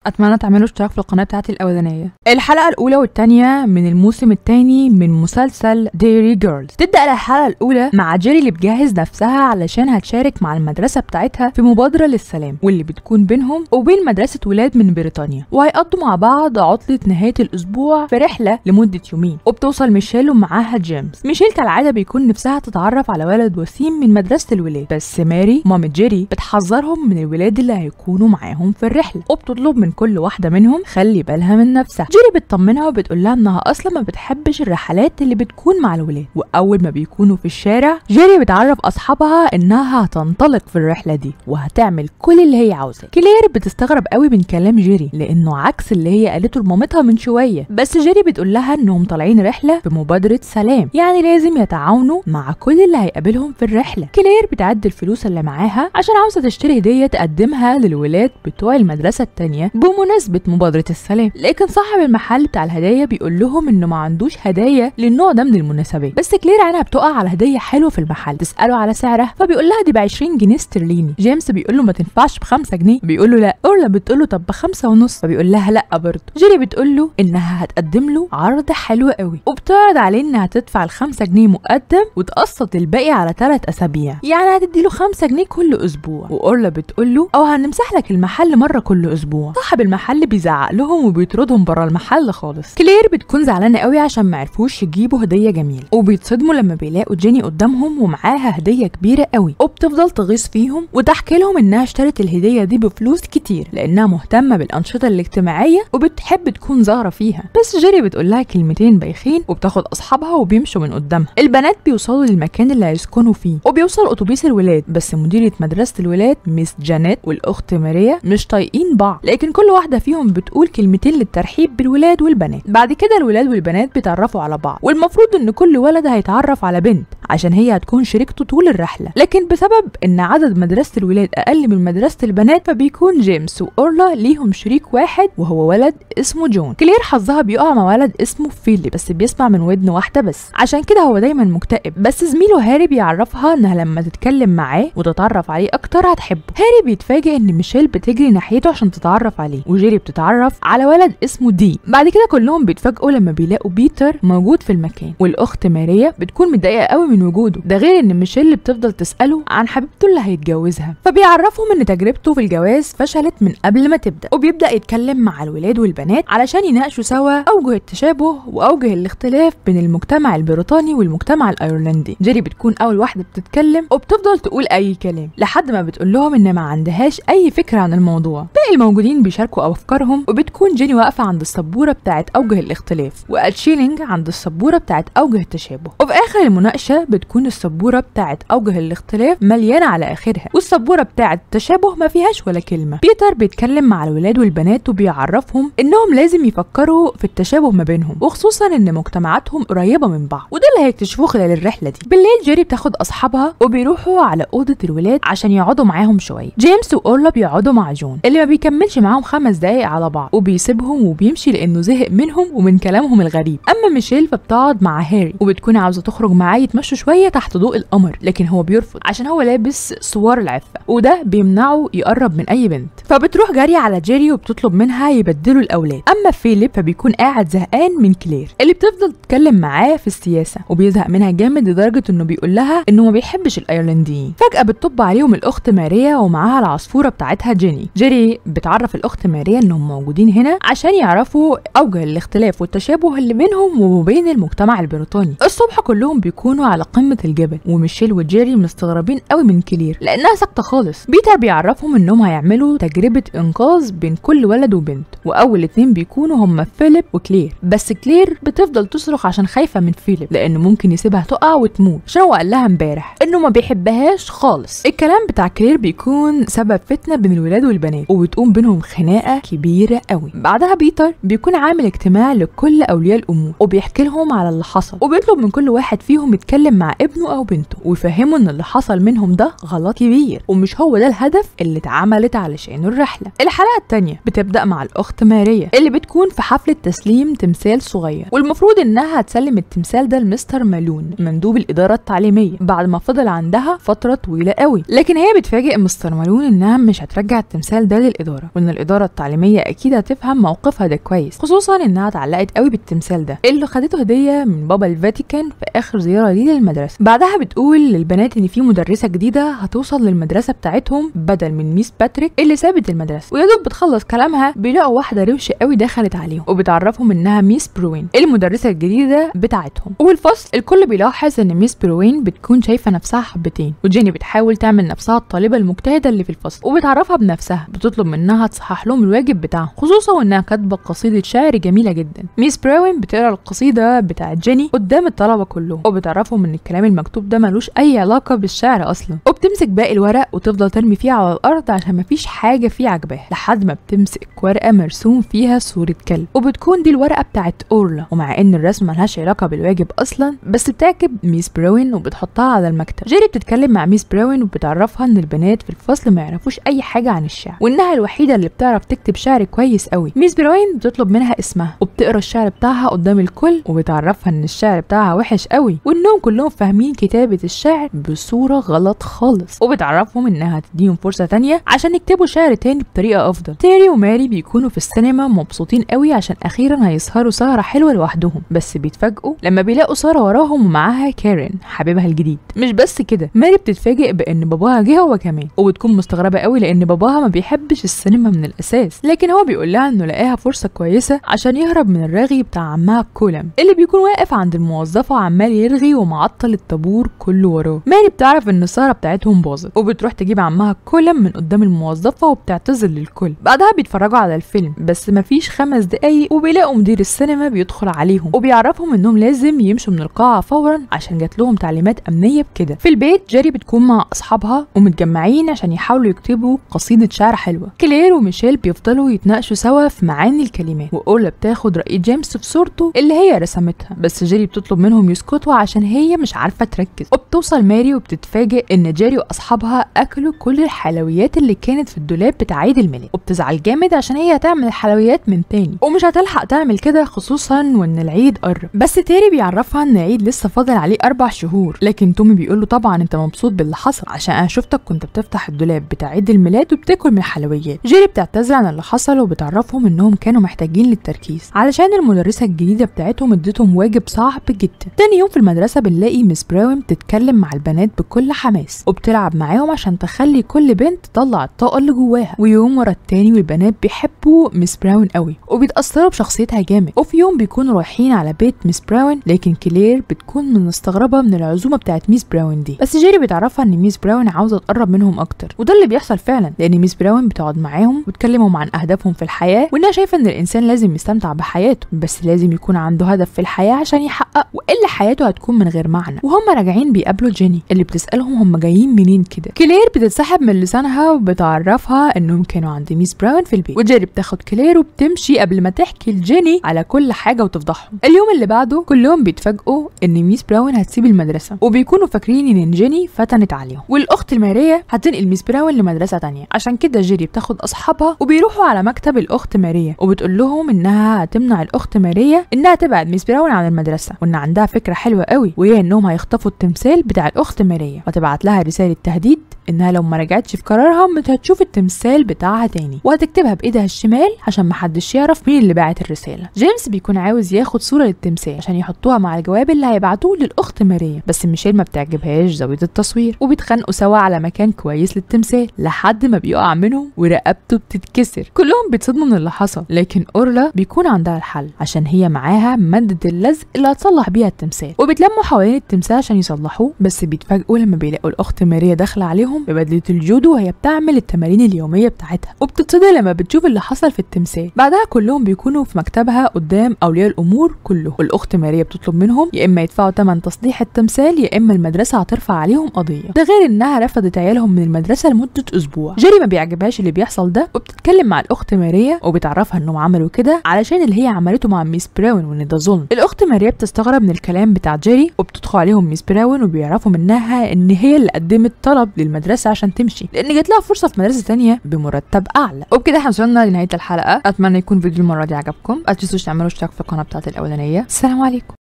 اتمنى تعملوا اشتراك في القناه بتاعتي الاولانيه الحلقه الاولى والثانيه من الموسم الثاني من مسلسل ديري جيرلز تبدا الحلقه الاولى مع جيري اللي بتجهز نفسها علشان هتشارك مع المدرسه بتاعتها في مبادره للسلام واللي بتكون بينهم وبين مدرسه ولاد من بريطانيا وهيقضوا مع بعض عطله نهايه الاسبوع في رحله لمده يومين وبتوصل ميشيل ومعاها جيمس ميشيل كالعاده بيكون نفسها تتعرف على ولد وسيم من مدرسه الولاد بس ماري مامة جيري بتحذرهم من الولاد اللي هيكونوا معاهم في الرحله وبتطلب من كل واحده منهم خلي بالها من نفسها جيري بتطمنها وبتقول لها انها اصلا ما بتحبش الرحلات اللي بتكون مع الولاد واول ما بيكونوا في الشارع جيري بتعرف اصحابها انها هتنطلق في الرحله دي وهتعمل كل اللي هي عاوزاه كلير بتستغرب قوي من كلام جيري لانه عكس اللي هي قالته لمامتها من شويه بس جيري بتقول لها انهم طالعين رحله بمبادره سلام يعني لازم يتعاونوا مع كل اللي هيقابلهم في الرحله كلير بتعد الفلوس اللي معاها عشان عاوزه تشتري هديه تقدمها للولاد بتوع المدرسه التانيه بمناسبه مبادره السلام لكن صاحب المحل بتاع الهدايا بيقول لهم انه ما عندوش هدايا للنوع ده من المناسبات بس كلير عينها بتقع على هديه حلوه في المحل تساله على سعرها فبيقول لها دي ب 20 جنيه استرليني جيمس بيقول له ما تنفعش ب 5 جنيه بيقول له لا اورلا بتقول له طب بخمسة ونص فبيقول لها لا برضه جيري بتقول له انها هتقدم له عرض حلو قوي وبتعرض عليه انها تدفع ال 5 جنيه مقدم وتقسط الباقي على 3 اسابيع يعني هتدي له 5 جنيه كل اسبوع واورلا بتقول له او هنمسح لك المحل مره كل اسبوع صاحب المحل بيزعق لهم وبيطردهم بره المحل خالص كلير بتكون زعلانه قوي عشان ما عرفوش يجيبوا هديه جميله وبيتصدموا لما بيلاقوا جيني قدامهم ومعاها هديه كبيره قوي وبتفضل تغيظ فيهم وتحكي لهم انها اشترت الهديه دي بفلوس كتير لانها مهتمه بالانشطه الاجتماعيه وبتحب تكون ظاهره فيها بس جيري بتقول لها كلمتين بايخين وبتاخد اصحابها وبيمشوا من قدامها البنات بيوصلوا للمكان اللي هيسكنوا فيه وبيوصل اتوبيس الولاد بس مديره مدرسه الولاد ميس جانيت والاخت ماريا مش طايقين بعض لكن كل واحده فيهم بتقول كلمتين للترحيب بالولاد والبنات بعد كده الولاد والبنات بيتعرفوا على بعض والمفروض ان كل ولد هيتعرف على بنت عشان هي هتكون شريكته طول الرحله لكن بسبب ان عدد مدرسه الولاد اقل من مدرسه البنات فبيكون جيمس واورلا ليهم شريك واحد وهو ولد اسمه جون كلير حظها بيقع مع ولد اسمه فيليب بس بيسمع من ودن واحده بس عشان كده هو دايما مكتئب بس زميله هاري بيعرفها انها لما تتكلم معاه وتتعرف عليه اكتر هتحبه هاري بيتفاجئ ان ميشيل بتجري ناحيته عشان تتعرف عليه وجيري بتتعرف على ولد اسمه دي بعد كده كلهم بيتفاجئوا لما بيلاقوا بيتر موجود في المكان والاخت ماريا بتكون متضايقه قوي من وجوده ده غير ان ميشيل بتفضل تساله عن حبيبته اللي هيتجوزها فبيعرفهم ان تجربته في الجواز فشلت من قبل ما تبدا وبيبدا يتكلم مع الولاد والبنات علشان يناقشوا سوا اوجه التشابه واوجه الاختلاف بين المجتمع البريطاني والمجتمع الايرلندي جيري بتكون اول واحده بتتكلم وبتفضل تقول اي كلام لحد ما بتقول لهم ان ما عندهاش اي فكره عن الموضوع باقي الموجودين بيشاركوا افكارهم وبتكون جيني واقفه عند السبوره بتاعت اوجه الاختلاف واتشيلينج عند السبوره بتاعت اوجه التشابه وفي اخر المناقشه بتكون السبوره بتاعت اوجه الاختلاف مليانه على اخرها والسبوره بتاعت التشابه ما فيهاش ولا كلمه بيتر بيتكلم مع الولاد والبنات وبيعرفهم انهم لازم يفكروا في التشابه ما بينهم وخصوصا ان مجتمعاتهم قريبه من بعض وده اللي هيكتشفوه خلال الرحله دي بالليل جيري بتاخد اصحابها وبيروحوا على اوضه الولاد عشان يقعدوا معاهم شويه جيمس واورلا بيقعدوا مع جون اللي ما بيكملش معاهم خمس دقايق على بعض وبيسيبهم وبيمشي لانه زهق منهم ومن كلامهم الغريب اما ميشيل فبتقعد مع هاري وبتكون عاوزه تخرج معاه يتمشوا شويه تحت ضوء القمر لكن هو بيرفض عشان هو لابس سوار العفه وده بيمنعه يقرب من اي بنت فبتروح جري على جيري وبتطلب منها يبدلوا الاولاد اما فيليب فبيكون قاعد زهقان من كلير اللي بتفضل تتكلم معاه في السياسه وبيزهق منها جامد لدرجه انه بيقول لها انه ما بيحبش الايرلنديين فجاه بتطب عليهم الاخت ماريا ومعاها العصفوره بتاعتها جيني جيري بتعرف الاخت ماريا انهم موجودين هنا عشان يعرفوا اوجه الاختلاف والتشابه اللي بينهم وبين المجتمع البريطاني الصبح كلهم بيكونوا على قمه الجبل وميشيل وجيري مستغربين قوي من كلير لانها ساكته خالص بيتر بيعرفهم انهم هيعملوا تجربه انقاذ بين كل ولد وبنت واول اتنين بيكونوا هم فيليب وكلير بس كلير بتفضل تصرخ عشان خايفه من فيليب لانه ممكن يسيبها تقع وتموت عشان هو قال لها امبارح انه ما بيحبهاش خالص الكلام بتاع كلير بيكون سبب فتنه بين الولاد والبنات وبتقوم بينهم خناقه كبيره قوي بعدها بيتر بيكون عامل اجتماع لكل اولياء الامور وبيحكي لهم على اللي حصل وبيطلب من كل واحد فيهم يتكلم مع ابنه او بنته ويفهموا ان اللي حصل منهم ده غلط كبير ومش هو ده الهدف اللي اتعملت علشانه الرحله الحلقه التانية بتبدا مع الاخت الاخت ماريا اللي بتكون في حفله تسليم تمثال صغير والمفروض انها هتسلم التمثال ده لمستر مالون مندوب الاداره التعليميه بعد ما فضل عندها فتره طويله قوي لكن هي بتفاجئ مستر مالون انها مش هترجع التمثال ده للاداره وان الاداره التعليميه اكيد هتفهم موقفها ده كويس خصوصا انها اتعلقت قوي بالتمثال ده اللي خدته هديه من بابا الفاتيكان في اخر زياره ليه للمدرسه بعدها بتقول للبنات ان في مدرسه جديده هتوصل للمدرسه بتاعتهم بدل من ميس باتريك اللي سابت المدرسه ويا دوب بتخلص كلامها بيلاقوا واحده روشه قوي دخلت عليهم وبتعرفهم انها ميس بروين المدرسه الجديده بتاعتهم والفصل الكل بيلاحظ ان ميس بروين بتكون شايفه نفسها حبتين وجيني بتحاول تعمل نفسها الطالبه المجتهده اللي في الفصل وبتعرفها بنفسها بتطلب منها تصحح لهم الواجب بتاعهم خصوصا وانها كاتبه قصيده شعر جميله جدا ميس براون بتقرا القصيده بتاعت جيني قدام الطلبه كلهم وبتعرفهم ان الكلام المكتوب ده ملوش اي علاقه بالشعر اصلا وبتمسك باقي الورق وتفضل ترمي فيه على الارض عشان مفيش حاجه فيه عاجباها لحد ما بتمسك ورقه مرسوم فيها صوره كلب وبتكون دي الورقه بتاعت اورلا ومع ان الرسمه ملهاش علاقه بالواجب اصلا بس بتعجب ميس براون وبتحطها على المكتب جيري بتتكلم مع ميس براون وبتعرفها ان البنات في الفصل ما يعرفوش اي حاجه عن الشعر وانها الوحيده اللي بتعرف تكتب شعر كويس قوي ميس براون بتطلب منها اسمها وبتقرا الشعر بتاعها قدام الكل وبتعرفها ان الشعر بتاعها وحش قوي وانهم كلهم فاهمين كتابه الشعر بصوره غلط خالص وبتعرفهم انها تديهم فرصه تانية عشان يكتبوا شعر تاني بطريقه افضل تيري وماري بيكونوا في السينما مبسوطين قوي عشان اخيرا هيسهروا سهره حلوه لوحدهم بس بيتفاجئوا لما بيلاقوا ساره وراهم ومعاها كارين حبيبها الجديد مش بس كده ماري بتتفاجئ بان باباها جه هو كمان وبتكون مستغربه قوي لان باباها ما بيحبش السينما من الاساس لكن هو بيقول لها انه لقاها فرصه كويسه عشان يهرب من الرغي بتاع عمها كولم اللي بيكون واقف عند الموظفه وعمال يرغي ومعطل الطابور كله وراه ماري بتعرف ان السهره بتاعتهم باظت وبتروح تجيب عمها كولم من قدام الموظفه وبتعتذر للكل بعدها بيتفرجوا على الفيلم بس مفيش خمس دقايق وبيلاقوا مدير السينما بيدخل عليهم وبيعرفهم انهم لازم يمشوا من القاعه فورا عشان جات لهم تعليمات امنيه بكده في البيت جيري بتكون مع اصحابها ومتجمعين عشان يحاولوا يكتبوا قصيده شعر حلوه كلير وميشيل بيفضلوا يتناقشوا سوا في معاني الكلمات واولا بتاخد راي جيمس في صورته اللي هي رسمتها بس جيري بتطلب منهم يسكتوا عشان هي مش عارفه تركز وبتوصل ماري وبتتفاجئ ان جيري واصحابها اكلوا كل الحلويات اللي كانت في الدولاب بتاع عيد الميلاد وبتزعل جامد عشان هي هتعمل الحلويات من تاني ومش هتلحق تعمل كده خصوصا وان العيد قرب بس تيري بيعرفها ان العيد لسه فاضل عليه اربع شهور لكن تومي بيقول له طبعا انت مبسوط باللي حصل عشان انا شفتك كنت بتفتح الدولاب بتاع عيد الميلاد وبتاكل من الحلويات جيري بتعتذر عن اللي حصل وبتعرفهم انهم كانوا محتاجين للتركيز علشان المدرسه الجديده بتاعتهم ادتهم واجب صعب جدا تاني يوم في المدرسه بنلاقي مس براون بتتكلم مع البنات بكل حماس وبتلعب معاهم عشان تخلي كل بنت تطلع الطاقه اللي جواها ويوم ورا التاني والبنات بيحبوا مس براون قوي وبيتاثروا بشخصيتها جامد وفي يوم بيكونوا رايحين على بيت مس براون لكن كلير بتكون من مستغربه من العزومه بتاعت ميس براون دي بس جيري بتعرفها ان ميس براون عاوزه تقرب منهم اكتر وده اللي بيحصل فعلا لان ميس براون بتقعد معاهم وتكلمهم عن اهدافهم في الحياه وانها شايفه ان الانسان لازم يستمتع بحياته بس لازم يكون عنده هدف في الحياه عشان يحقق والا حياته هتكون من غير معنى وهم راجعين بيقابلوا جيني اللي بتسالهم هم جايين منين كده كلير بتتسحب من لسانها وبتعرفها انهم كانوا عند ميس براون في البيت وجيري بتاخد كلير وبتمشي قبل ما تحكي لجيني على كل حاجه وتفضحهم اليوم اللي بعده كلهم بيتفاجئوا ان ميس براون هتسيب المدرسه وبيكونوا فاكرين ان جيني فتنت عليهم والاخت الماريه هتنقل ميس براون لمدرسه تانية عشان كده جيري بتاخد اصحابها وبيروحوا على مكتب الاخت ماريا وبتقول لهم انها هتمنع الاخت ماريا انها تبعد ميس براون عن المدرسه وان عندها فكره حلوه قوي وهي انهم هيخطفوا التمثال بتاع الاخت ماريا وتبعت لها رساله تهديد انها لو ما رجعتش في قرارها مش هتشوف التمثال بتاعها تاني وهتكتبها بايدها الشمال عشان محدش يعرف مين اللي باعت الرساله جيمس بيكون عاوز ياخد صوره للتمثال عشان يحطوها مع الجواب اللي هيبعتوه للاخت ماريا بس ميشيل ما بتعجبهاش زاويه التصوير وبيتخانقوا سوا على مكان كويس للتمثال لحد ما بيقع منهم ورقبته بتتكسر كلهم بيتصدموا من اللي حصل لكن اورلا بيكون عندها الحل عشان هي معاها ماده اللزق اللي هتصلح بيها التمثال وبيتلموا حوالين التمثال عشان يصلحوه بس بيتفاجئوا لما بيلاقوا الاخت ماريا داخله عليهم ببدله الجودو وهي بتعمل التمارين اليوميه بتاعتها وبتتصدم لما بتشوف اللي حصل في التمثال بعدها كلهم بيكونوا في مكتبها قدام اولياء الامور كلهم والاخت ماريا بتطلب منهم يا اما يدفعوا ثمن تصليح التمثال يا اما المدرسه هترفع عليهم قضيه ده غير انها رفضت عيالهم من المدرسه لمده اسبوع جيري ما بيعجبهاش اللي بيحصل ده وبتتكلم مع الاخت ماريا وبتعرفها انهم عملوا كده علشان اللي هي عملته مع ميس براون وان ده ظلم الاخت ماريا بتستغرب من الكلام بتاع جيري وبتدخل عليهم ميس براون وبيعرفوا منها ان هي اللي قدمت طلب للمدرسه المدرسه عشان تمشي لان جات لها فرصه في مدرسه تانية بمرتب اعلى وبكده احنا وصلنا لنهايه الحلقه اتمنى يكون فيديو المره دي عجبكم ما تنسوش تعملوا اشتراك في القناه بتاعتي الاولانيه السلام عليكم